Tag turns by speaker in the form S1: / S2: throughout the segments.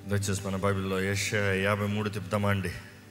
S1: దయచేసి మన బైబిల్లో యశ యాభై మూడు తిప్పుతామా అండి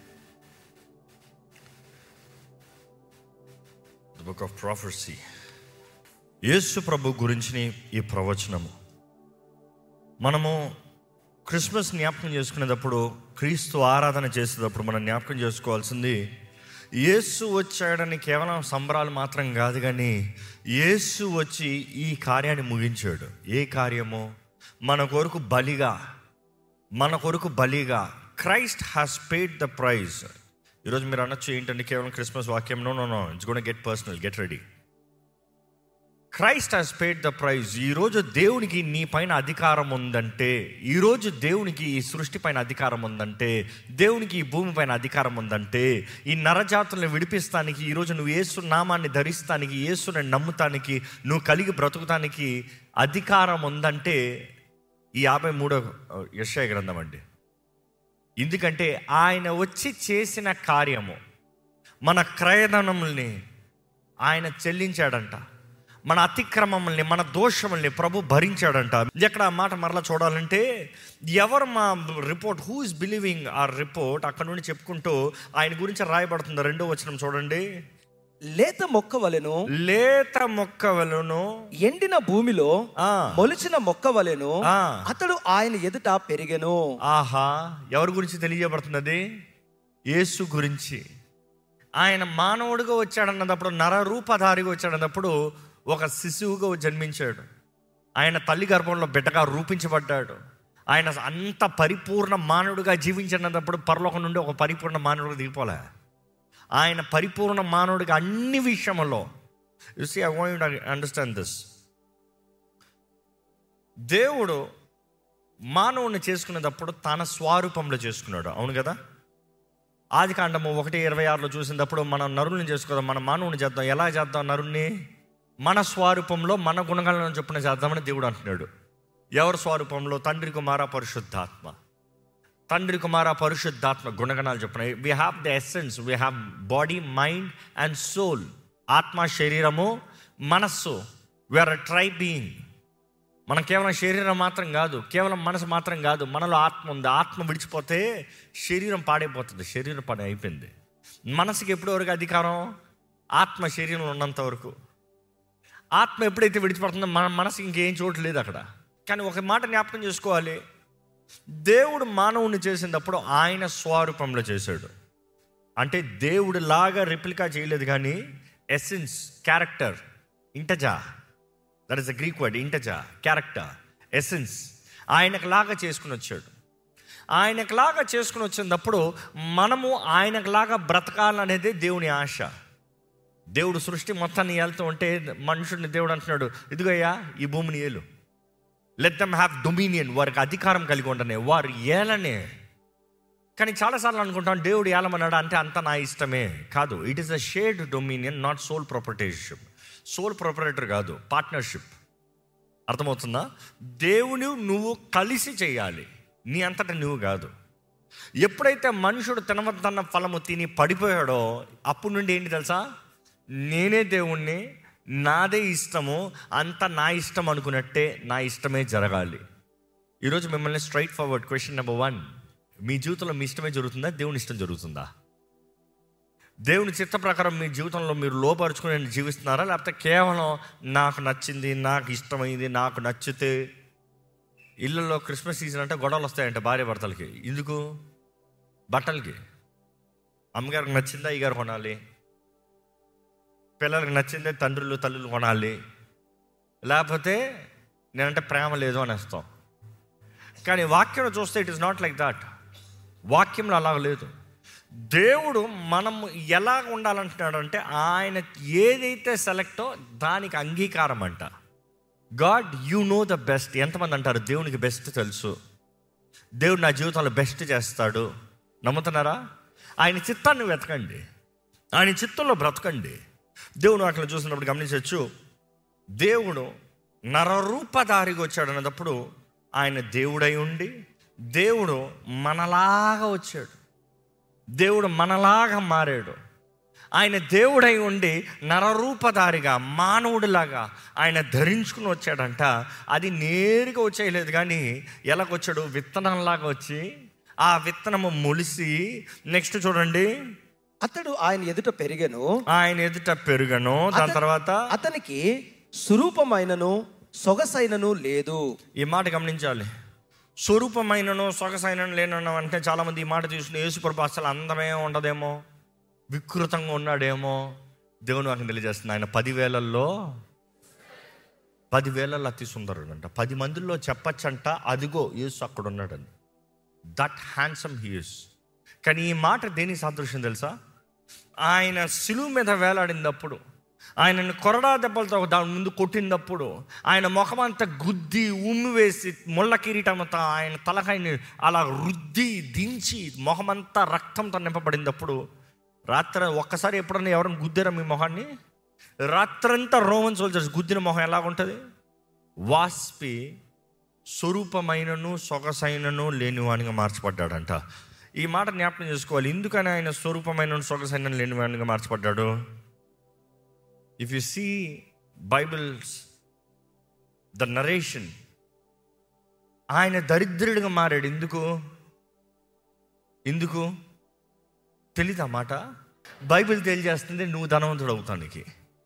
S1: the book of prophecy Yesu ప్రభు గురించి ఈ ప్రవచనము మనము క్రిస్మస్ జ్ఞాపకం చేసుకునేటప్పుడు క్రీస్తు ఆరాధన చేసేటప్పుడు మనం జ్ఞాపకం చేసుకోవాల్సింది యేసు వచ్చాడని కేవలం సంబరాలు మాత్రం కాదు కానీ యేసు వచ్చి ఈ కార్యాన్ని ముగించాడు ఏ కార్యము మన కొరకు బలిగా మన కొరకు బలిగా Christ has paid the price ఈరోజు మీరు అనొచ్చు ఏంటంటే కేవలం క్రిస్మస్ వాక్యం no no no it's gonna get personal get ready Christ has paid the price ఈరోజు దేవునికి నీ పైన అధికారం ఉందంటే ఈరోజు దేవునికి ఈ సృష్టి పైన అధికారం ఉందంటే దేవునికి ఈ భూమి పైన అధికారం ఉందంటే ఈ నరజాతులను విడిపిస్తానికి ఈరోజు నువ్వు యేసు నామాన్ని ధరిస్తానికి యేసుని నమ్ముతానికి నువ్వు కలిగి బ్రతుకుతానికి అధికారం ఉందంటే ఈ యాభై మూడో యశయ గ్రంథం అండి ఎందుకంటే ఆయన వచ్చి చేసిన కార్యము మన క్రయధనముల్ని ఆయన చెల్లించాడంట మన అతిక్రమముల్ని మన దోషముల్ని ప్రభు భరించాడంట ఎక్కడ ఆ మాట మరలా చూడాలంటే ఎవరు మా రిపోర్ట్ హూ ఇస్ బిలీవింగ్ ఆ రిపోర్ట్ అక్కడ నుండి చెప్పుకుంటూ ఆయన గురించి రాయబడుతుంది రెండో వచనం చూడండి
S2: లేత మొక్క వలెను
S1: లేత మొక్క వలను
S2: ఎండిన భూమిలో
S1: ఆ.
S2: మొలిచిన మొక్క వలెను
S1: ఆ.
S2: అతడు ఆయన ఎదుట పెరిగెను
S1: ఆహా ఎవరి గురించి తెలియజేయబడుతున్నది యేసు గురించి ఆయన మానవుడిగా వచ్చాడన్నప్పుడు నరరూపధారిగా వచ్చాడన్నప్పుడు ఒక శిశువుగా జన్మించాడు ఆయన తల్లి గర్భంలో బిడ్డగా రూపించబడ్డాడు ఆయన అంత పరిపూర్ణ మానవుడిగా జీవించినప్పుడు పరలోకం నుండి ఒక పరిపూర్ణ మానవుడిగా దిగిపోలే ఆయన పరిపూర్ణ మానవుడిగా అన్ని విషయంలో you see I want understand this దేవుడు మానవుని చేసుకునేటప్పుడు తన స్వరూపంలో చేసుకున్నాడు అవును కదా ఆది కాండము ఒకటి ఇరవై ఆరులో చూసినప్పుడు మనం నరుల్ని చేసుకోదాం మన మానవుని చేద్దాం ఎలా చేద్దాం నరుణ్ణి మన స్వరూపంలో మన గుణగాలను చొప్పున చేద్దామని దేవుడు అంటున్నాడు ఎవరి స్వరూపంలో తండ్రి కుమార పరిశుద్ధాత్మ తండ్రి కుమార పరిశుద్ధాత్మ గుణగణాలు చొప్పున we have the essence we have body mind and soul ఆత్మ శరీరము మనస్సు వీఆర్ ట్రై బీయింగ్ మనం కేవలం శరీరం మాత్రం కాదు కేవలం మనసు మాత్రం కాదు మనలో ఆత్మ ఉంది ఆత్మ విడిచిపోతే శరీరం పాడైపోతుంది శరీరం పాడే అయిపోయింది మనసుకి ఎప్పటి వరకు అధికారం ఆత్మ శరీరంలో ఉన్నంత వరకు ఆత్మ ఎప్పుడైతే విడిచిపడుతుందో మన మనసు ఇంకేం చోటు లేదు అక్కడ కానీ ఒక మాట జ్ఞాపకం చేసుకోవాలి దేవుడు మానవుని చేసినప్పుడు ఆయన స్వరూపంలో చేశాడు అంటే దేవుడు లాగా రిప్లికా చేయలేదు కానీ ఎసెన్స్ క్యారెక్టర్ ఇంటజా that is the Greek word ఇంటజా క్యారెక్టర్ ఎసెన్స్ ఆయనకు లాగా చేసుకుని వచ్చాడు ఆయనకు లాగా చేసుకుని వచ్చినప్పుడు మనము ఆయనకు లాగా బ్రతకాలనేదే దేవుని ఆశ దేవుడు సృష్టి మొత్తాన్ని ఏళ్తూ ఉంటే మనుషుడిని దేవుడు అంటున్నాడు ఇదిగోయ్యా ఈ భూమిని ఏలు లెట్ దమ్ హ్యావ్ డొమినియన్ వారికి అధికారం కలిగి ఉండనే వారు ఏలనే కానీ చాలాసార్లు అనుకుంటాం దేవుడు ఏలమన్నాడు అంటే అంత నా ఇష్టమే కాదు it is a shared dominion not sole proprietorship sole proprietor కాదు పార్ట్నర్షిప్ అర్థమవుతుందా దేవుని నువ్వు కలిసి చేయాలి నీ అంతటా నువ్వు కాదు ఎప్పుడైతే మనుషుడు తినవద్దన్న ఫలము తిని పడిపోయాడో అప్పుడు నుండి ఏంటి తెలుసా నేనే దేవుణ్ణి నాదే ఇష్టము అంత నా ఇష్టం అనుకున్నట్టే నా ఇష్టమే జరగాలి ఈరోజు మిమ్మల్ని straight forward question number one మీ జీవితంలో మీ ఇష్టమే జరుగుతుందా దేవుని ఇష్టం జరుగుతుందా దేవుని చిత్త ప్రకారం మీ జీవితంలో మీరు లోపరుచుకుని జీవిస్తున్నారా లేకపోతే కేవలం నాకు నచ్చింది నాకు ఇష్టమైంది నాకు నచ్చితే ఇళ్ళల్లో క్రిస్మస్ సీజన్ అంటే గొడవలు వస్తాయంట భార్య భర్తలకి ఎందుకు బట్టలకి అమ్మగారికి నచ్చిందా ఈ గారు కొనాలి పిల్లలకి నచ్చిందే తండ్రులు తల్లులు కొనాలి లేకపోతే నేనంటే ప్రేమ లేదు అనేస్తాం కానీ వాక్యం చూస్తే it is not like that వాక్యంలో అలా లేదు దేవుడు మనం ఎలా ఉండాలంటున్నాడు అంటే ఆయన ఏదైతే సెలెక్టో దానికి అంగీకారం అంట God you know the best ఎంతమంది అంటారు దేవునికి బెస్ట్ తెలుసు దేవుడు నా జీవితంలో బెస్ట్ చేస్తాడు నమ్ముతున్నారా ఆయన చిత్తాన్ని వెతకండి ఆయన చిత్తంలో బ్రతకండి దేవుడు అక్కడ చూసినప్పుడు గమనించవచ్చు దేవుడు నరరూపధారిగా వచ్చాడు అన్నప్పుడు ఆయన దేవుడై ఉండి దేవుడు మనలాగా వచ్చాడు దేవుడు మనలాగా మారాడు ఆయన దేవుడై ఉండి నరరూపధారిగా మానవుడిలాగా ఆయన ధరించుకుని వచ్చాడంట అది నేరుగా వచ్చేయలేదు కానీ ఎలాగొచ్చాడు విత్తనంలాగా వచ్చి ఆ విత్తనము మొలిసి నెక్స్ట్ చూడండి
S2: అతడు ఆయన ఎదుట పెరిగెను
S1: ఆయన ఎదుట పెరుగను దాని
S2: అత-
S1: తర్వాత
S2: అతనికి స్వరూపమైనను సొగసైనను లేదు
S1: ఈ మాట గమనించాలి స్వరూపమైనను సొగసైనను లేనను అంటే చాలామంది ఈ మాట తీసుకుని యేసుప్రభు అసలు అందమే ఉండదేమో వికృతంగా ఉన్నాడేమో దేవుని వాకి తెలియజేస్తుంది ఆయన పదివేలల్లో పదివేలలో అతి సుందరుడంట పది మందిలో చెప్పచ్చంట అదిగో యేసు అక్కడ ఉన్నాడని దట్ హ్యాండ్సమ్ హీస్ కానీ ఈ మాట దేని సాదృశ్యం తెలుసా ఆయన సిలువు మీద వేలాడినప్పుడు ఆయనను కొరడా దెబ్బలతో దాని ముందు కొట్టినప్పుడు ఆయన ముఖమంతా గుద్ది ఉమ్మి వేసి ముళ్ళ కిరీటంతో ఆయన తలకాయని అలా రుద్ది దించి మొహమంతా రక్తంతో నింపబడినప్పుడు రాత్రి ఒక్కసారి ఎప్పుడన్నా ఎవరైనా గుద్దారా మీ మొహాన్ని రాత్రంతా రోమన్ సోల్జర్స్ గుద్దిన మొహం ఎలా ఉంటుంది వాస్పి స్వరూపమైనను సొగసైనను లేనివానిగా మార్చబడ్డాడంట ఈ మాట జ్ఞాపకం చేసుకోవాలి ఎందుకని ఆయన స్వరూపమైన సొగసైన లేనివానిగా మార్చబడ్డాడు if you see Bible's the narration ఆయన దరిద్రుడిగా మారాడు ఎందుకు ఎందుకు తెలీదా మాట బైబిల్ తెలియజేస్తుంది నువ్వు ధనవంతుడు అవుతానికి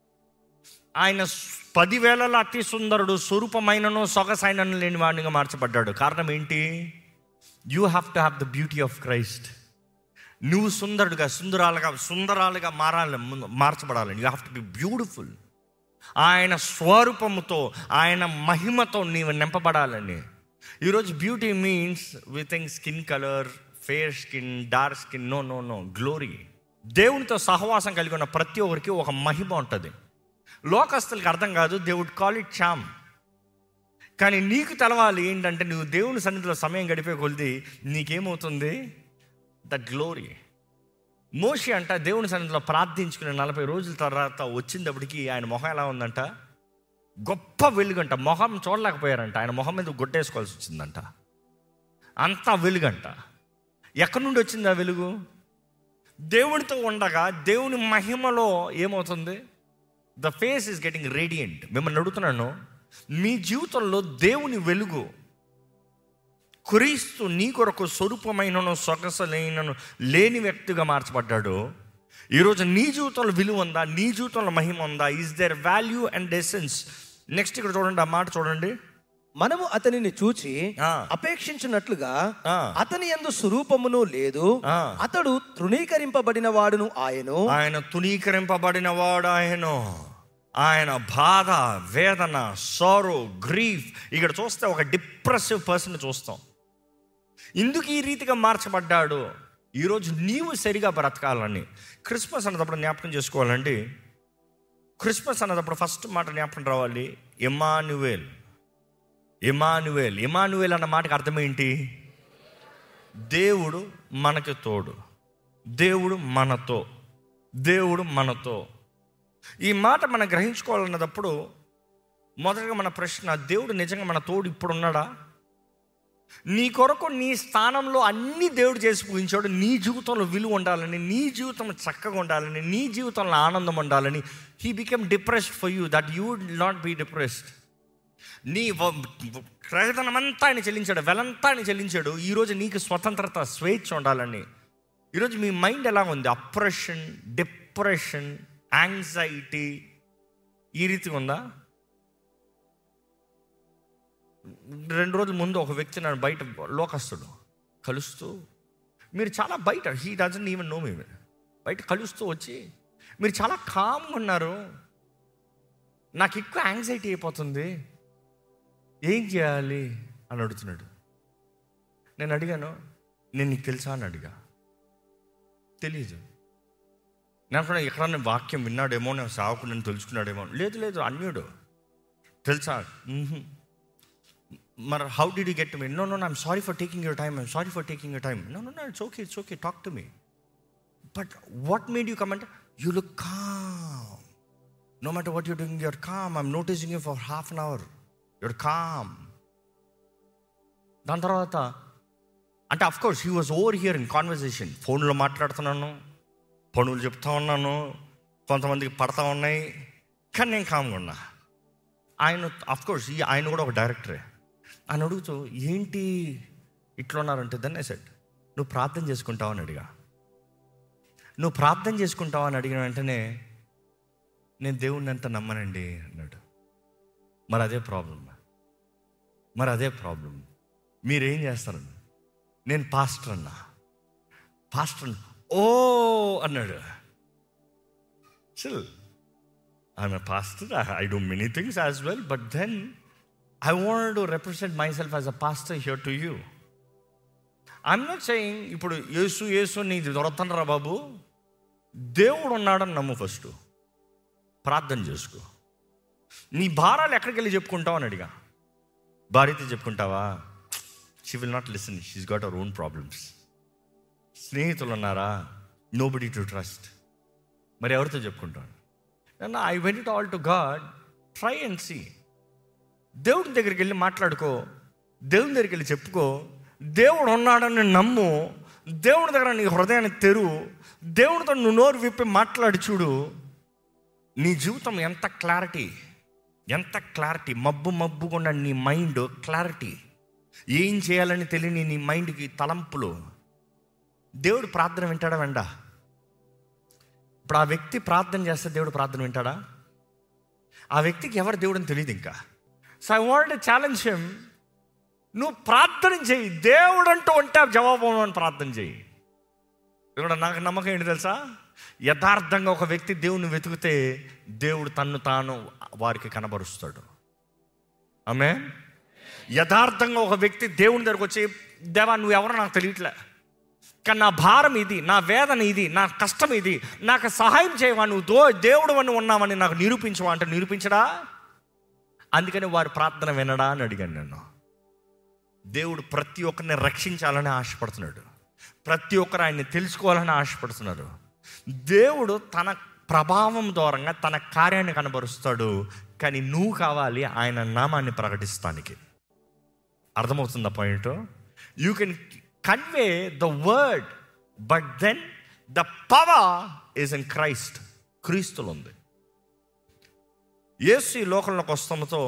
S1: ఆయన స్- పదివేలలో అతి సుందరుడు స్వరూపమైనను సొగసైనను లేని వాడిగా మార్చబడ్డాడు కారణం ఏంటి you have to have the beauty of Christ నువ్వు సుందరుడుగా సుందరాలుగా సుందరాలుగా మారాలి ముందు మార్చబడాలి you have to be beautiful ఆయన స్వరూపముతో ఆయన మహిమతో నీవు నింపబడాలని ఈరోజు beauty means we think skin colour fair skin dark skin no no no glory దేవునితో సహవాసం కలిగి ఉన్న ప్రతి ఒక్కరికి ఒక మహిమ ఉంటుంది లోకస్తులకు అర్థం కాదు దేవుడ్ కాల్ ఇట్ చామ్ కానీ నీకు తెలవాలి ఏంటంటే నువ్వు దేవుని సన్నిధిలో సమయం గడిపే కొలిది నీకేమవుతుంది ద గ్లోరీ మోషి అంట దేవుని సన్నిధిలో ప్రార్థించుకునే నలభై రోజుల తర్వాత వచ్చినప్పటికి ఆయన మొహం ఎలా ఉందంట గొప్ప వెలుగంట మొహం చూడలేకపోయారంట ఆయన మొహం మీద గొట్టేసుకోవాల్సి వచ్చిందంట అంతా వెలుగంట ఎక్కడి నుండి వచ్చింది ఆ వెలుగు దేవునితో ఉండగా దేవుని మహిమలో ఏమవుతుంది the face is getting radiant మిమ్మల్ని అడుగుతున్నాను మీ జీవితంలో దేవుని వెలుగు క్రీస్తు నీ కొరకు స్వరూపమైనను సొగసలైనను లేని వ్యక్తిగా మార్చబడ్డాడు ఈరోజు నీ జీవితంలో విలువ ఉందా నీ జీవితంలో మహిమ ఉందా is there value and essence next ఇక్కడ చూడండి ఆ మాట చూడండి
S2: మనము అతనిని చూచి
S1: ఆ.
S2: అపేక్షించినట్లుగా
S1: ఆ.
S2: అతని ఎందు స్వరూపమును లేదు
S1: ఆ.
S2: అతడు తృణీకరింపబడిన వాడును ఆయను
S1: ఆయన తునీకరింపబడిన వాడు ఆయన ఆయన బాధ వేదన సారో గ్రీఫ్ ఇక్కడ చూస్తే ఒక డిప్రెసివ్ పర్సన్ చూస్తాం ఎందుకు ఈ రీతిగా మార్చబడ్డాడు ఈరోజు నీవు సరిగా బ్రతకాలని క్రిస్మస్ అన్నదప్పుడు జ్ఞాపకం చేసుకోవాలండి క్రిస్మస్ అన్నదప్పుడు ఫస్ట్ మాట జ్ఞాపకం రావాలి ఎమానువేల్ ఎమానువేల్ ఎమానువేల్ అన్న మాటకి అర్థం ఏంటి దేవుడు మనకి తోడు దేవుడు మనతో దేవుడు మనతో ఈ మాట మనం గ్రహించుకోవాలన్నప్పుడు మొదటగా మన ప్రశ్న దేవుడు నిజంగా మన తోడు ఇప్పుడు ఉన్నాడా నీ కొరకు నీ స్థానంలో అన్ని దేవుడు చేసి పూజించాడు నీ జీవితంలో విలువ ఉండాలని నీ జీవితం చక్కగా ఉండాలని నీ జీవితంలో ఆనందం ఉండాలని he became depressed for you that you would not be depressed నీ క్రయధనమంతా ఆయన చెల్లించాడు వెలంతా ఆయన చెల్లించాడు ఈరోజు నీకు స్వతంత్రత స్వేచ్ఛ ఉండాలని ఈరోజు మీ మైండ్ ఎలా ఉంది అప్రెషన్ డిప్రెషన్ యాంగ్జైటీ ఈ రీతిగా ఉందా రెండు రోజుల ముందు ఒక వ్యక్తి నన్ను బయట లోకస్తుడు కలుస్తూ మీరు చాలా బయట he doesn't even know me బయట కలుస్తూ వచ్చి మీరు చాలా కామ్గా ఉన్నారు నాకు ఎక్కువ యాంగ్జైటీ అయిపోతుంది ఏం చేయాలి అని అడుగుతున్నాడు నేను అడిగాను నేను నీకు తెలుసా అని అడిగా తెలీదు నేను కూడా ఎక్కడన్నా వాక్యం విన్నాడేమో నేను సావుకుని తెలుసుకున్నాడేమో లేదు లేదు అన్యుడు తెలుసా "మ్మ్హ్." మరి how did you get me no no I'm sorry for taking your time I'm sorry for taking your time no no no it's okay it's okay talk to me but what made you comment you look calm no matter what you doing your calm I'm noticing you for half an hour your calm దాని తర్వాత అంటే of course he was over here in conversation ఫోన్లో మాట్లాడుతున్నాను పనులు చెప్తా ఉన్నాను కొంతమందికి పడతా ఉన్నాయి కానీ నేను కామ్గా ఉన్నా ఆయన కోర్స్ ఈ ఆయన కూడా ఒక డైరెక్టరే ఆయన అడుగుతూ ఏంటి ఇట్లా ఉన్నారంటే దాన్ని సెట్ నువ్వు ప్రార్థన చేసుకుంటావు అని అడిగా నువ్వు ప్రార్థన చేసుకుంటావు అని అడిగిన వెంటనే నేను దేవుణ్ణి అంత నమ్మనండి అన్నాడు మరి అదే ప్రాబ్లం మరి అదే ప్రాబ్లం మీరేం చేస్తారు నేను పాస్టర్ అన్నా పాస్టర్ ఓ అన్నాడు chill I'm a pastor I do many things as well but then I want to represent myself as a pastor here to you I'm not saying ఇప్పుడు యేసు యేసు నీది దొరతండ్రా బాబు దేవుడు ఉన్నాడని నమ్ము ఫస్ట్ ప్రార్థన చేసుకో నీ భారాలు ఎక్కడికి వెళ్ళి చెప్పుకుంటావు అని అడిగా భార్యతో చెప్పుకుంటావా she will not listen she's got our own problems స్నేహితులు ఉన్నారా నో బడీ టు ట్రస్ట్ మరి ఎవరితో చెప్పుకుంటాను నన్ను I went it all to God try and see దేవుడి దగ్గరికి వెళ్ళి మాట్లాడుకో దేవుని దగ్గరికి వెళ్ళి చెప్పుకో దేవుడు ఉన్నాడని నమ్ము దేవుడి దగ్గర నీ హృదయాన్ని తెరు దేవుడితో నువ్వు నోరు విప్పి మాట్లాడి చూడు నీ జీవితం ఎంత క్లారిటీ ఎంత క్లారిటీ మబ్బు మబ్బుకుండా నీ మైండ్ క్లారిటీ ఏం చేయాలని తెలియని నీ మైండ్కి తలంపులు దేవుడు ప్రార్థన వింటాడా వెండా ఇప్పుడు ఆ వ్యక్తి ప్రార్థన చేస్తే దేవుడు ప్రార్థన వింటాడా ఆ వ్యక్తికి ఎవరు దేవుడని తెలియదు ఇంకా so I want challenge him నువ్వు ప్రార్థన చేయి దేవుడు అంటూ ఉంటే జవాబు అని ప్రార్థన చేయి ఇక్కడ నాకు నమ్మకం ఏంటి తెలుసా యథార్థంగా ఒక వ్యక్తి దేవుని వెతికితే దేవుడు తన్ను తాను వారికి కనబరుస్తాడు ఆమె యథార్థంగా ఒక వ్యక్తి దేవుని దగ్గరకు వచ్చి దేవా నువ్వు ఎవరో నాకు తెలియట్లే కానీ నా భారం ఇది నా వేదన ఇది నా కష్టం ఇది నాకు సహాయం చేయవా నువ్వు దో దేవుడు అని ఉన్నావని నాకు నిరూపించవా అంటే నిరూపించడా అందుకని వారి ప్రార్థన వినడా అని అడిగాను నేను దేవుడు ప్రతి ఒక్కరిని రక్షించాలని ఆశపడుతున్నాడు ప్రతి ఒక్కరు ఆయన్ని తెలుసుకోవాలని ఆశపడుతున్నారు దేవుడు తన ప్రభావం దూరంగా తన కార్యాన్ని కనబరుస్తాడు కానీ నువ్వు కావాలి ఆయన నామాన్ని ప్రకటిస్తానికి అర్థమవుతుందా point you can convey the word but then the power is in Christ క్రీస్తులు ఉంది యేసు ఈ లోకంలోకి వస్తాముతో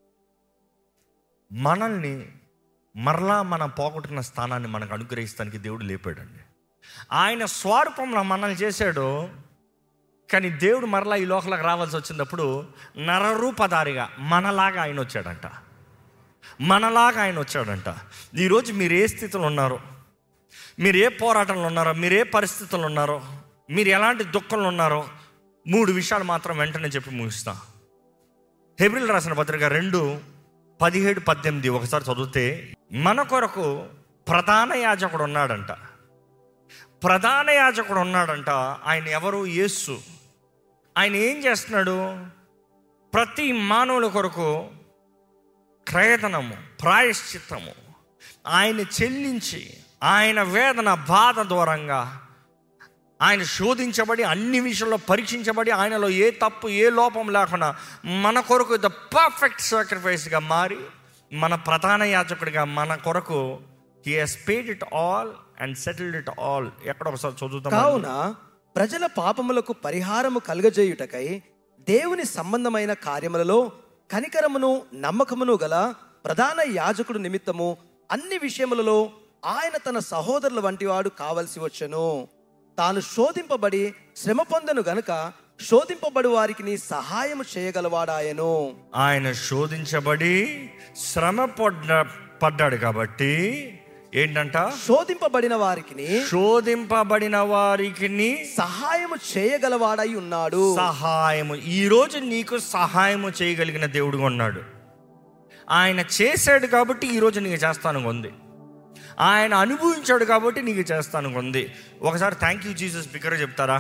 S1: మనల్ని మరలా మనం పోగొట్టుకున్న స్థానాన్ని మనకు అనుగ్రహిస్తానికి దేవుడు లేపాడండి ఆయన స్వరూపంలో మనల్ని చేశాడు కానీ దేవుడు మరలా ఈ లోకంలోకి రావాల్సి వచ్చినప్పుడు నరరూపధారిగా మనలాగా ఆయన వచ్చాడంట మనలాగా ఆయన వచ్చాడంట ఈరోజు మీరు ఏ స్థితిలో ఉన్నారో మీరు ఏ పోరాటంలో ఉన్నారో మీరు ఏ పరిస్థితుల్లో ఉన్నారో మీరు ఎలాంటి దుఃఖంలో ఉన్నారో మూడు విషయాలు మాత్రం వెంటనే చెప్పి ముగిస్తా హెబ్రిల్ రాసిన పత్రిక రెండు పదిహేడు పద్దెనిమిది ఒకసారి చదివితే మన కొరకు ప్రధాన యాజకుడు ఉన్నాడంట ప్రధాన యాజకుడు ఉన్నాడంట ఆయన ఎవరు యేసు ఆయన ఏం చేస్తున్నాడు ప్రతి మానవుల కొరకు క్రయతనము ప్రాయశ్చిత్తము ఆయన చెల్లించి ఆయన వేదన బాధ దూరంగా ఆయన శోధించబడి అన్ని విషయంలో పరీక్షించబడి ఆయనలో ఏ తప్పు ఏ లోపం లేకుండా మన కొరకు ద పర్ఫెక్ట్ సాక్రిఫైస్గా మారి మన ప్రధాన యాజకుడిగా మన కొరకు he has paid it all and settled it all ఎక్కడ ఒకసారి చదువుతాం
S2: కావున ప్రజల పాపములకు పరిహారము కలుగజేయుటకై దేవుని సంబంధమైన కార్యములలో కనికరమును నమ్మకమును గల ప్రధాన యాజకుడు నిమిత్తము అన్ని విషయములలో ఆయన తన సహోదరుల వంటివాడు కావలసి వచ్చెను తాను శోధింపబడి శ్రమ పొందను గనుక శోధింపబడి వారికి నీ సహాయము చేయగలవాడాయను
S1: ఆయన శోధించబడి శ్రమ పడ్డ పడ్డాడు కాబట్టి ఏంటంట
S2: శోధింపబడిన వారికి
S1: శోధింపబడిన వారికి
S2: సహాయము చేయగలవాడై ఉన్నాడు
S1: సహాయము ఈరోజు నీకు సహాయము చేయగలిగిన దేవుడుగా ఉన్నాడు ఆయన చేశాడు కాబట్టి ఈరోజు నీకు చేస్తాను ఉంది ఆయన అనుభవించాడు కాబట్టి నీకు చేస్తాను ఉంది ఒకసారి థ్యాంక్ యూ జీసస్ బిగ్గర చెప్తారా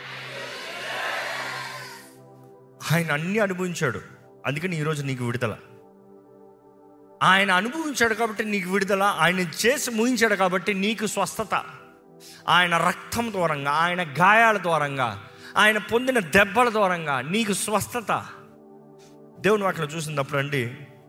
S1: ఆయన అన్ని అనుభవించాడు అందుకని ఈరోజు నీకు విడుదల ఆయన అనుభవించాడు కాబట్టి నీకు విడుదల ఆయన చేసి ముగించాడు కాబట్టి నీకు స్వస్థత ఆయన రక్తం దూరంగా ఆయన గాయాల దూరంగా ఆయన పొందిన దెబ్బల దూరంగా నీకు స్వస్థత దేవుని వాటిలో చూసినప్పుడు అండి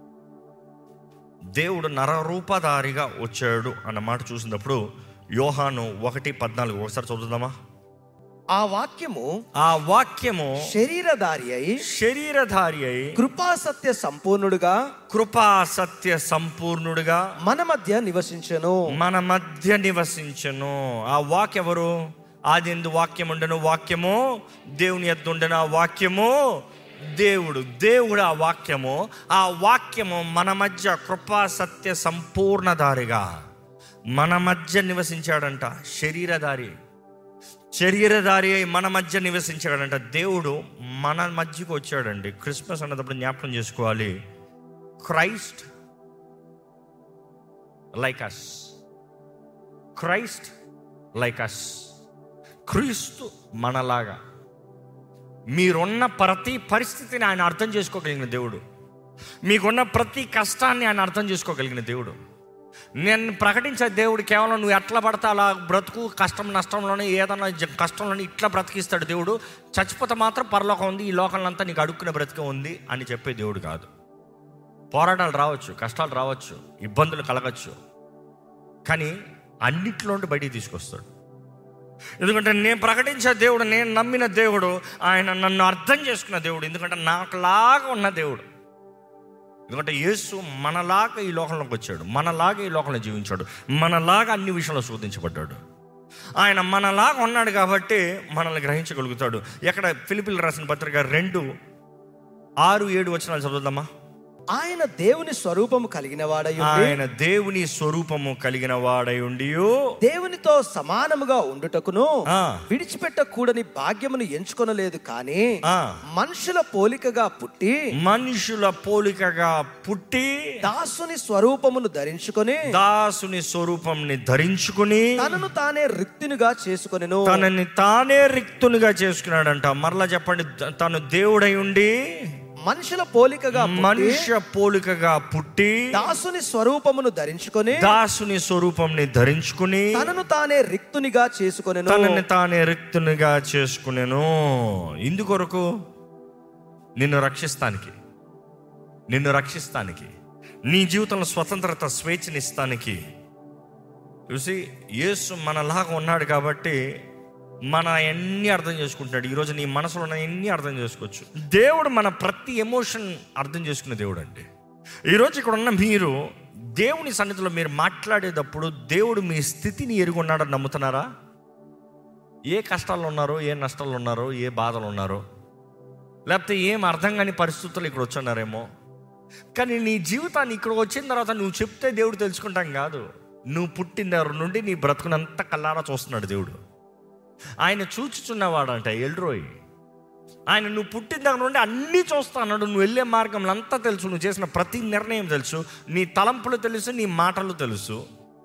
S1: దేవుడు నరరూపధారిగా వచ్చాడు అన్న మాట చూసినప్పుడు యోహాను ఒకటి పద్నాలుగు ఒకసారి చదువుదామా
S2: ఆ వాక్యము
S1: ఆ వాక్యము
S2: శరీరధారి అయి
S1: శరీరధారి అయి
S2: కృపా సత్య సంపూర్ణుడుగా
S1: కృపా సత్య సంపూర్ణుడుగా
S2: మన మధ్య నివసించెను
S1: మన మధ్య నివసించను ఆ వాక్య ఎవరు ఆది ఎందు వాక్యం ఉండను వాక్యము దేవుని ఎద్దు ఉండను ఆ వాక్యము దేవుడు దేవుడు ఆ వాక్యము ఆ వాక్యము మన మధ్య కృపా సత్య సంపూర్ణధారిగా మన మధ్య నివసించాడంట శరీరధారి శరీరధారి అయి మన మధ్య నివసించాడంట దేవుడు మన మధ్యకు వచ్చాడండి క్రిస్మస్ అన్నప్పుడు జ్ఞాపకం చేసుకోవాలి Christ like us Christ like us Kristu మనలాగా మీరున్న ప్రతి పరిస్థితిని ఆయన అర్థం చేసుకోగలిగిన దేవుడు మీకున్న ప్రతి కష్టాన్ని ఆయన అర్థం చేసుకోగలిగిన దేవుడు నేను ప్రకటించే దేవుడు కేవలం నువ్వు ఎట్లా పడితే అలా బ్రతుకు కష్టం నష్టంలోనే ఏదన్నా జ- కష్టంలోనే ఇట్లా బ్రతికిస్తాడు దేవుడు చచ్చిపోతే మాత్రం పరలోకం ఉంది ఈ లోకంలో అంతా నీకు అడుక్కునే బ్రతికే ఉంది అని చెప్పే దేవుడు కాదు పోరాటాలు రావచ్చు కష్టాలు రావచ్చు ఇబ్బందులు కలగచ్చు కానీ అన్నిట్లో నుండి బయటికి తీసుకొస్తాడు ఎందుకంటే నేను ప్రకటించే దేవుడు నేను నమ్మిన దేవుడు ఆయన నన్ను అర్థం చేసుకున్న దేవుడు ఎందుకంటే నాకులాగా ఉన్న దేవుడు ఎందుకంటే యేసు మనలాగా ఈ లోకంలోకి వచ్చాడు మనలాగా ఈ లోకంలో జీవించాడు మనలాగా అన్ని విషయంలో శోధించబడ్డాడు ఆయన మనలాగా ఉన్నాడు కాబట్టి మనల్ని గ్రహించగలుగుతాడు ఎక్కడ ఫిలిపిల్ రాసిన పత్రిక రెండు ఆరు ఏడు వచనాలు చదువుదామా
S2: ఆయన దేవుని స్వరూపము కలిగిన వాడై ఉండి
S1: ఆయన దేవుని స్వరూపము కలిగిన వాడై ఉండి
S2: దేవునితో సమానముగా ఉండుటకును
S1: ఆ.
S2: విడిచిపెట్టకూడని భాగ్యమును ఎంచుకొనలేదు కానీ
S1: ఆ.
S2: మనుషుల పోలికగా పుట్టి
S1: మనుషుల పోలికగా పుట్టి
S2: దాసుని స్వరూపమును ధరించుకొని
S1: దాసుని స్వరూపంని ధరించుకుని
S2: తనను తానే రిక్తునిగా చేసుకొనెను
S1: తనని తానే రిక్తునిగా చేసుకున్నాడంట మరలా చెప్పండి తను దేవుడై ఉండి
S2: మనుషుల పోలికగా పుట్టి
S1: మనుష్య పోలికగా పుట్టి
S2: దాసుని స్వరూపమును ధరించుకొని
S1: దాసుని స్వరూపంని ధరించుకుని
S2: తనను తానే రిక్తునిగా చేసుకొనెను
S1: తనని తానే రిక్తునిగా చేసుకునేను ఇందుకొరకు నిన్ను రక్షిస్తానికి నిన్ను రక్షిస్తానికి నీ జీవితంలో స్వతంత్రత స్వేచ్ఛనిస్తానికి చూసి యేసు మనలాగా ఉన్నాడు కాబట్టి మన ఎన్ని అర్థం చేసుకుంటాడు ఈరోజు నీ మనసులో ఉన్న ఎన్ని అర్థం చేసుకోవచ్చు దేవుడు మన ప్రతి ఎమోషన్ అర్థం చేసుకునే దేవుడు అండి ఈరోజు ఇక్కడ ఉన్న మీరు దేవుని సన్నిధిలో మీరు మాట్లాడేటప్పుడు దేవుడు మీ స్థితిని ఎరుగున్నాడని నమ్ముతున్నారా ఏ కష్టాల్లో ఉన్నారో ఏ నష్టాలు ఉన్నారో ఏ బాధలు ఉన్నారో లేకపోతే ఏం అర్థం కాని పరిస్థితులు ఇక్కడ వచ్చున్నారేమో కానీ నీ జీవితాన్ని ఇక్కడ వచ్చిన తర్వాత నువ్వు చెప్తే దేవుడు తెలుసుకుంటాం కాదు నువ్వు పుట్టిన దగ్గర నుండి నీ బ్రతుకునంతా కల్లారా చూస్తున్నాడు దేవుడు ఆయన చూచుచున్నవాడంట ఎల్రోయ్ ఆయన నువ్వు పుట్టిన దగ్గర నుండి అన్నీ చూస్తా అన్నాడు నువ్వు వెళ్ళే మార్గంలో అంతా తెలుసు నువ్వు చేసిన ప్రతి నిర్ణయం తెలుసు నీ తలంపులు తెలుసు నీ మాటలు తెలుసు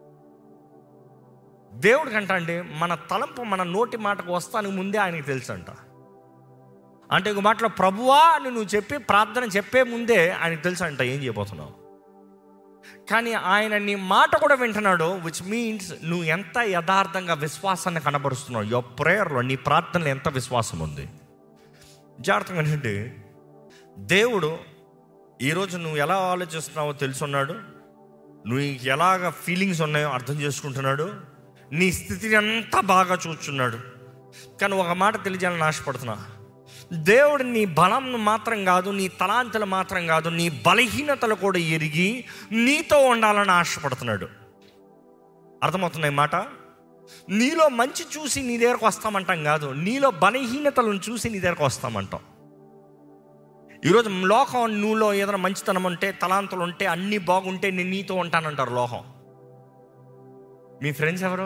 S1: దేవుడు కంట అండి మన తలంపు మన నోటి మాటకు వస్తానికి ముందే ఆయనకి తెలుసు అంట అంటే ఒక మాటలో ప్రభువా అని నువ్వు చెప్పి ప్రార్థన చెప్పే ముందే ఆయనకు తెలుసు అంట ఏం చేయబోతున్నావు కానీ ఆయన నీ మాట కూడా వింటున్నాడు విచ్ మీన్స్ నువ్వు ఎంత యథార్థంగా విశ్వాసాన్ని కనబరుస్తున్నావు యువర్ ప్రేయర్లో నీ ప్రార్థనలో ఎంత విశ్వాసం ఉంది జాగ్రత్తగా ఏంటంటే దేవుడు ఈరోజు నువ్వు ఎలా ఆలోచిస్తున్నావో తెలుసున్నాడు నువ్వు ఎలాగ ఫీలింగ్స్ ఉన్నాయో అర్థం చేసుకుంటున్నాడు నీ స్థితిని అంతా బాగా చూస్తున్నాడు కానీ ఒక మాట తెలియజేయాలని ఆశపడుతున్నా దేవుడు నీ బలం మాత్రం కాదు నీ తలాంతులు మాత్రం కాదు నీ బలహీనతలు కూడా ఎరిగి నీతో ఉండాలని ఆశపడుతున్నాడు అర్థమవుతున్నాయి మాట నీలో మంచి చూసి నీ దగ్గరకు వస్తామంటాం కాదు నీలో బలహీనతలను చూసి నీ దగ్గరకు వస్తామంటాం ఈరోజు లోకం నువ్వులో ఏదైనా మంచితనం ఉంటే తలాంతులు ఉంటే అన్నీ బాగుంటే నేను నీతో ఉంటానంటారు లోకం మీ ఫ్రెండ్స్ ఎవరు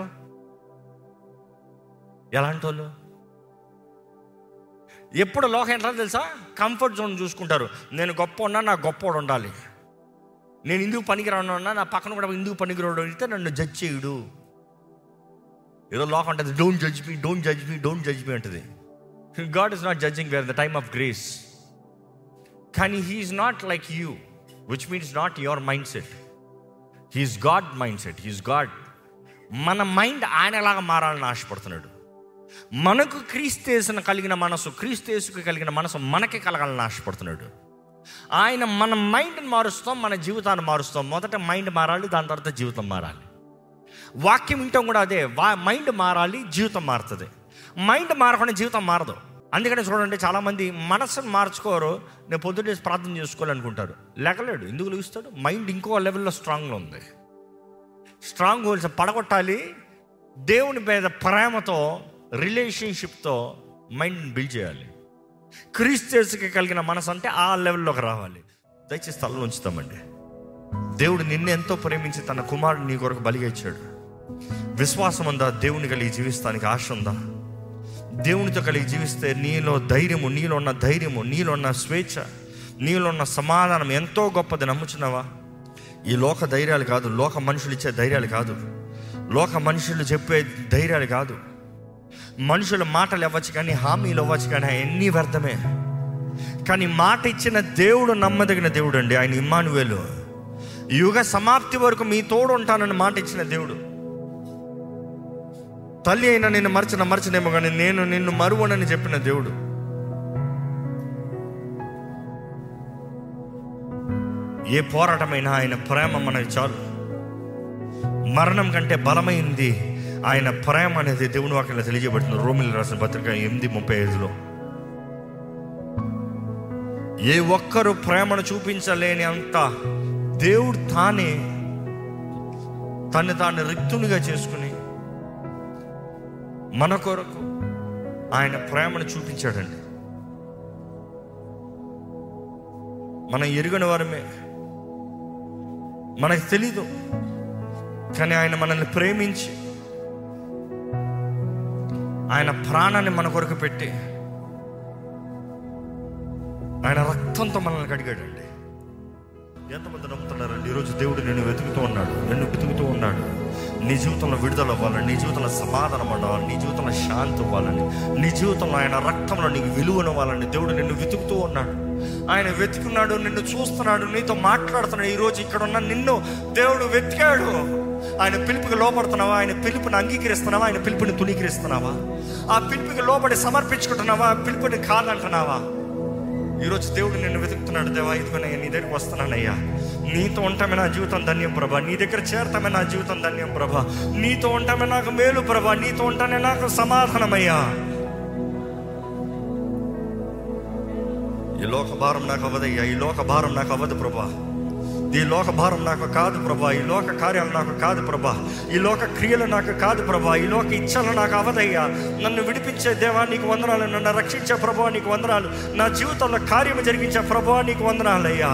S1: ఎలాంటి వాళ్ళు ఎప్పుడు లోకం ఎట్లా తెలుసా కంఫర్ట్ జోన్ చూసుకుంటారు నేను గొప్ప ఉన్నా నా గొప్పోడు ఉండాలి నేను ఇందుకు పనికిరాను ఉన్నా నా పక్కన కూడా ఇందుకు పనికిరాడు అయితే నన్ను జడ్జ్ చేయుడు ఏదో లోకం ఉంటుంది don't judge me don't judge me don't judge me అంటది God is not judging where the time of grace కానీ he's not like you which means not your mindset he's God mindset he's God మన mind ఆయనలాగా మారాలని ఆశపడుతున్నాడు మనకు క్రీస్తేసును కలిగిన మనసు క్రీస్తేసుకు కలిగిన మనసు మనకి కలగాలని ఆశపడుతున్నాడు ఆయన మన మైండ్ని మారుస్తాం మన జీవితాన్ని మారుస్తాం మొదట మైండ్ మారాలి దాని తర్వాత జీవితం మారాలి వాక్యం వింటాం కూడా అదే వా మైండ్ మారాలి జీవితం మారుతుంది మైండ్ మారకుండా జీవితం మారదు అందుకని చూడండి చాలామంది మనసును మార్చుకోరు నేను పొద్దున్నే ప్రార్థన చేసుకోవాలనుకుంటారు లేకలేడు ఎందుకు లభిస్తాడు మైండ్ ఇంకో లెవెల్లో స్ట్రాంగ్లో ఉంది స్ట్రాంగ్ హోల్స్ పడగొట్టాలి దేవుని మీద ప్రేమతో రిలేషన్షిప్తో మైండ్ని బిల్డ్ చేయాలి క్రీస్తుకి కలిగిన మనసు అంటే ఆ లెవెల్లోకి రావాలి దయచేసి తలలో ఉంచుతామండి దేవుడు నిన్ను ఎంతో ప్రేమించి తన కుమారుడు నీ కొరకు బలిగా ఇచ్చాడు విశ్వాసం ఉందా దేవుని కలిగి జీవిస్తానికి ఆశ ఉందా దేవునితో కలిగి జీవిస్తే నీలో ధైర్యము నీలో ఉన్న ధైర్యము నీలో ఉన్న స్వేచ్ఛ నీలో ఉన్న సమాధానం ఎంతో గొప్పది నమ్ముచున్నావా ఈ లోక ధైర్యాలు కాదు లోక మనుషులు ఇచ్చే ధైర్యాలు కాదు లోక మనుషులు చెప్పే ధైర్యాలు కాదు మనుషుల మాటలు ఇవ్వచ్చు కానీ హామీలు ఇవ్వచ్చు కానీ అన్నీ వ్యర్థమే కానీ మాట ఇచ్చిన దేవుడు నమ్మదగిన దేవుడు అండి ఆయన ఇమ్మానువేలు యుగ సమాప్తి వరకు మీ తోడు ఉంటానని మాట ఇచ్చిన దేవుడు తల్లి అయినా నిన్ను మరచిన మరచనేమో కానీ నేను నిన్ను మరువనని చెప్పిన దేవుడు ఏ పోరాటమైనా ఆయన ప్రేమ మనకి చాలు మరణం కంటే బలమైంది ఆయన ప్రేమ అనేది దేవుని వాక్యంలో తెలియజేయబడుతుంది రోమిల్ రాసిన పత్రిక ఎనిమిది ముప్పై ఐదులో ఏ ఒక్కరు ప్రేమను చూపించలేని అంత దేవుడు తానే తను తాను రిక్తునిగా చేసుకుని మన కొరకు ఆయన ప్రేమను చూపించాడండి మనం ఎరుగని వారమే మనకు తెలీదు కానీ ఆయన మనల్ని ప్రేమించి ఆయన ప్రాణాన్ని మన కొరకు పెట్టి ఆయన రక్తంతో మనల్ని కడిగాడండి ఎంతమంది నమ్ముతున్నారండి ఈరోజు దేవుడు నిన్ను వెతుకుతూ ఉన్నాడు నిన్ను వెతుకుతూ ఉన్నాడు నీ జీవితంలో విడుదల అవ్వాలని నీ జీవితంలో సమాధానం అవ్వాలి నీ జీవితంలో శాంతి ఇవ్వాలని నీ జీవితంలో ఆయన రక్తంలో నీకు విలువనివ్వాలని దేవుడు నిన్ను వెతుకుతూ ఉన్నాడు ఆయన వెతుకున్నాడు నిన్ను చూస్తున్నాడు నీతో మాట్లాడుతున్నాడు ఈరోజు ఇక్కడ ఉన్న నిన్ను దేవుడు వెతికాడు ఆయన పిలుపుకి లోపడుతున్నావా ఆయన పిలుపుని అంగీకరిస్తున్నావా ఆయన పిలుపుని తునీకరిస్తున్నావా ఆ పిలుపుకి లోపడి సమర్పించుకుంటున్నావా ఆ పిలుపుని కాదంటున్నావా ఈరోజు దేవుడు నిన్ను వెతుకుతున్నాడు దేవా ఇదిగోనయ్యా నీ దగ్గరికి వస్తున్నానయ్యా నీతో ఉంటామే నా జీవితం ధన్యం ప్రభా నీ దగ్గర చేరతామే నా జీవితం ధన్యం ప్రభా నీతో ఉంటామే నాకు మేలు ప్రభా నీతో ఉంటానే నాకు సమాధానమయ్యా ఈ లోక భారం నాకు అవ్వదయ్యా ఈ లోక భారం నాకు అవ్వదు ప్రభా ఈ లోక భారం నాకు కాదు ప్రభా ఈ లోక కార్యాలు నాకు కాదు ప్రభా ఈ లోక క్రియలు నాకు కాదు ప్రభా ఈ లోక ఇచ్చలు నాకు అవదయ్యా నన్ను విడిపించే దేవా నీకు వందనాలు నన్ను రక్షించే ప్రభా నీకు వందనాలు నా జీవితంలో కార్యము జరిగించే ప్రభా నీకు వందనాలయ్యా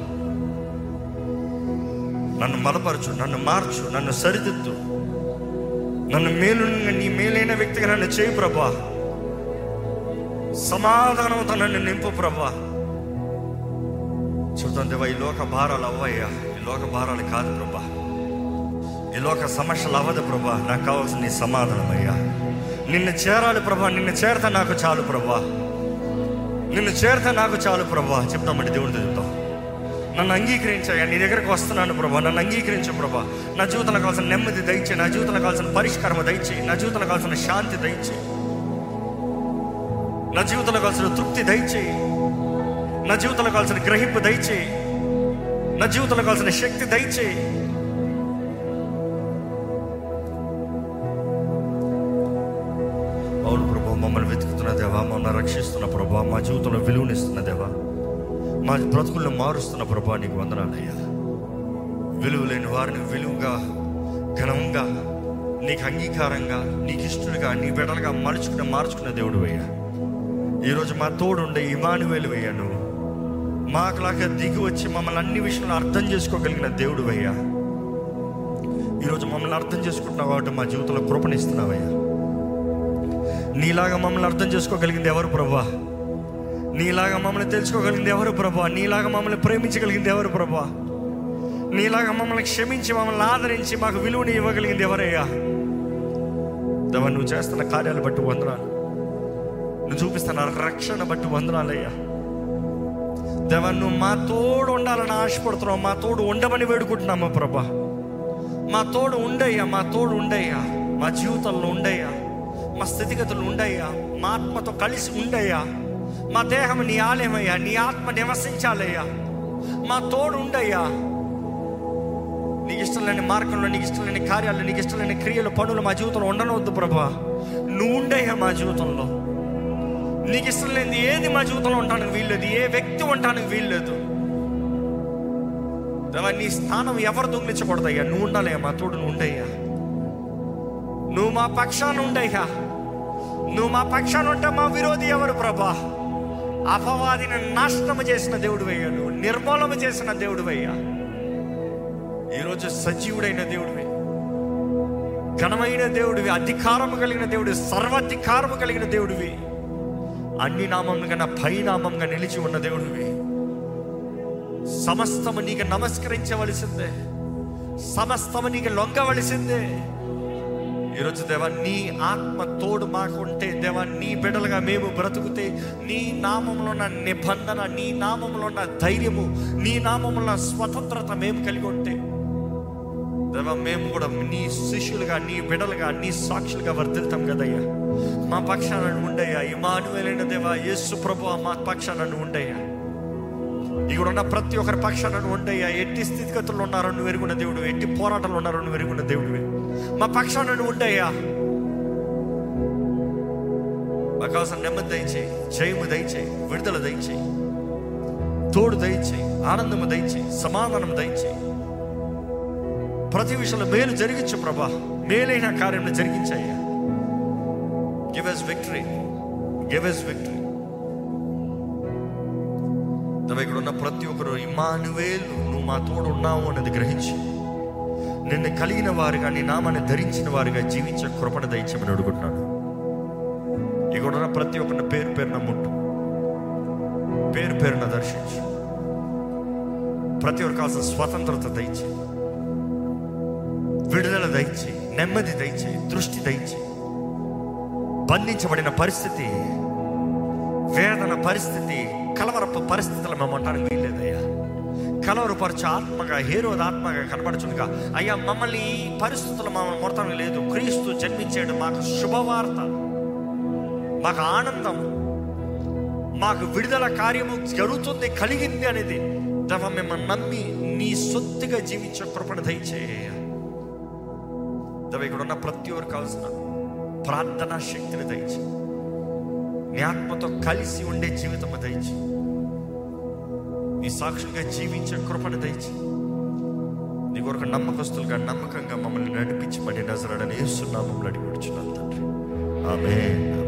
S1: నన్ను మలపరచు నన్ను మార్చు నన్ను సరిదిద్దు నన్ను మేలు నీ మేలైన వ్యక్తిగా నన్ను చేయి ప్రభా సమాధానంతో నన్ను నింపు ప్రభా చూద్దాం దేవా ఈ లోక భారాలు అవ్వయ్యా ఈ లోక భారాలు కాదు ప్రభా ఈ లోక సమస్యలు అవ్వదు ప్రభా నాకు కావాల్సిన నీ సమాధానం అయ్యా నిన్ను చేరాలి ప్రభా నిన్ను చేరత నాకు చాలు ప్రభా నిన్ను చేరత నాకు చాలు ప్రభా చెప్తామండి దేవుడితో చెప్తాం నన్ను అంగీకరించాయా నీ దగ్గరకు వస్తున్నాను ప్రభా నన్ను అంగీకరించు ప్రభా నా జీవితంలో కావాల్సిన నెమ్మది దయచే నా జీవితంలో కావాల్సిన పరిష్కారం దయచే నా జీవితంలో కావాల్సిన శాంతి దయచే నా జీవితంలో కావాల్సిన తృప్తి దయచేయి నా జీవితంలో కావాల్సిన గ్రహింపు దయచేయి నా జీవితంలో కావాల్సిన శక్తి దయచేయి అవును ప్రభా మమ్మల్ని వెతుకుతున్న దేవా మమ్మల్ని రక్షిస్తున్న ప్రభా మా జీవితంలో విలువనిస్తున్న దేవా మా బ్రతుకులను మారుస్తున్న ప్రభా నీకు వందనాలయ్యా విలువ లేని వారిని విలువగా ఘనంగా నీకు అంగీకారంగా నీకు ఇష్టలుగా నీ బిడ్డలుగా మలుచుకుని మార్చుకున్న దేవుడు అయ్యా ఈరోజు మా తోడుండే ఇమానువేలు అయ్యా నువ్వు మాకులాగా దిగి వచ్చి మమ్మల్ని అన్ని విషయాలు అర్థం చేసుకోగలిగిన దేవుడు అయ్యా ఈరోజు మమ్మల్ని అర్థం చేసుకుంటున్నావు కాబట్టి మా జీవితంలో కృపణిస్తున్నావయ్యా నీలాగా మమ్మల్ని అర్థం చేసుకోగలిగింది ఎవరు ప్రభా నీలాగా మమ్మల్ని తెలుసుకోగలిగింది ఎవరు ప్రభా నీలాగా మమ్మల్ని ప్రేమించగలిగింది ఎవరు ప్రభా నీలాగా మమ్మల్ని క్షమించి మమ్మల్ని ఆదరించి మాకు విలువని ఇవ్వగలిగింది ఎవరయ్యా దేవా నువ్వు చేస్తున్న కార్యాలు బట్టి వందనాలు నువ్వు చూపిస్తున్న రక్షణ బట్టి వందనాలయ్యా దేవా నువ్వు మా తోడు ఉండాలని ఆశపడుతున్నావు మా తోడు ఉండమని వేడుకుంటున్నామా ప్రభా మా తోడు ఉండయ్యా మా తోడు ఉండయ్యా మా జీవితంలో ఉండయ్యా మా స్థితిగతులు ఉండయ్యా మా ఆత్మతో కలిసి ఉండయ్యా మా దేహం నీ ఆలయమయ్యా నీ ఆత్మ నివసించాలయ్యా మా తోడు ఉండయ్యా నీకు ఇష్టం లేని మార్గంలో నీకు ఇష్టం లేని కార్యాలు నీకు ఇష్టం లేని క్రియలు పనులు మా జీవితంలో ఉండనవద్దు ప్రభా నువ్వు ఉండయ్యా మా జీవితంలో నీకు ఇష్టం లేని ఏది మా జీవితంలో ఉండడానికి వీల్లేదు ఏ వ్యక్తి ఉండడానికి వీల్లేదు దేవా నీ స్థానం ఎవరు దొంగిలించకూడదయ్యా నువ్వు ఉండాలయ్యా మా తోడు నువ్వు ఉండయ్యా నువ్వు మా పక్షాన ఉండయ్యా నువ్వు మా పక్షాన ఉంటే మా విరోధి ఎవరు ప్రభా అపవాదిని నాశనము చేసిన దేవుడు అయ్యా నువ్వు నిర్మూలన చేసిన దేవుడు అయ్యా ఈరోజు సజీవుడైన దేవుడివి ఘనమైన దేవుడివి అధికారము కలిగిన దేవుడు సర్వాధికారము కలిగిన దేవుడివి అన్ని నామముల కన్నా పై నామంగా నిలిచి ఉన్న దేవుడివి సమస్తము నీకు నమస్కరించవలసిందే సమస్తము నీకు లొంగవలసిందే ఈరోజు దేవా నీ ఆత్మ తోడు మాకుంటే దేవా నీ బిడలుగా మేము బ్రతుకుతే నీ నామంలో ఉన్న నిబంధన నీ నామంలో ఉన్న ధైర్యము నీ నామంలో ఉన్న స్వతంత్రత మేము కలిగి ఉంటే దేవా మేము కూడా నీ శిష్యులుగా నీ బిడలుగా నీ సాక్షులుగా వర్ధిల్తాం కదయ్యా మా పక్షాన ఉండయ్యా ఇమానువేలైన దేవా యేసు ప్రభు మా పక్షాన ఉండయ్యా ఇక్కడ ఉన్న ప్రతి ఒక్కరి పక్షాన ఉండయ్యా ఎట్టి స్థితిగతుల్లో ఉన్నారో నువ్వు ఎరుగున్న దేవుడు ఎట్టి పోరాటాలు ఉన్నారో నువ్వు ఎరుగున్న దేవుడివి మా పక్షాన నువ్వు ఉండయ్యా మాకు కావాల్సిన నెమ్మది దయచేయి జయము దయచేయి విడుదల దయచేయి తోడు దయచేయి ఆనందము దయచేయి సమాధానం దయచేయి ప్రతి విషయంలో మేలు జరిగించు ప్రభా మేలైన కార్యం జరిగించాయ్యా give us victory give us victory ఇక్కడ ఉన్న ప్రతి ఒక్కరు ఇమానువేలు నువ్వు మా తోడు ఉన్నావు అన్నది గ్రహించి నిన్ను కలిగిన వారుగా నీ నామాన్ని ధరించిన వారుగా జీవించే కృపణ దయచేమని అడుగుతున్నాను ఇక్కడ ఉన్న ప్రతి ఒక్కరిని పేరు పేరున ముట్టు పేరు పేరున దర్శించు ప్రతి ఒక్కరు కావాల్సిన స్వతంత్రత దయచే విడుదల దయచే నెమ్మది దయచే దృష్టి దయచే బంధించబడిన పరిస్థితి వేదన పరిస్థితి కలవరపు పరిస్థితులు మేము ఉండడానికి వీల్లేదయ్యా కలవరపరచు ఆత్మగా హేరోద ఆత్మగా కనబడుచునుగా అయ్యా మమ్మల్ని ఈ పరిస్థితులు మమ్మల్ని మొడతానికి లేదు క్రీస్తు జన్మించాడు మాకు శుభవార్త మాకు ఆనందం మాకు విడుదల కార్యము జరుగుతుంది కలిగింది అనేది తవ మిమ్మల్ని నమ్మి నీ సొత్తుగా జీవించే కృపణ దయచేయ తవ ఇక్కడ ఉన్న ప్రతి ఒక్కరు కావాల్సిన ప్రార్థనా శక్తిని దయచే నీ ఆత్మతో కలిసి ఉండే జీవితం దయచి నీ సాక్షులుగా జీవించే కృపను దయచి నీ కొరకు నమ్మకస్తులుగా నమ్మకంగా మమ్మల్ని నడిపించమని నజరడని సున్నామంలో అడిగి తండ్రి ఆమె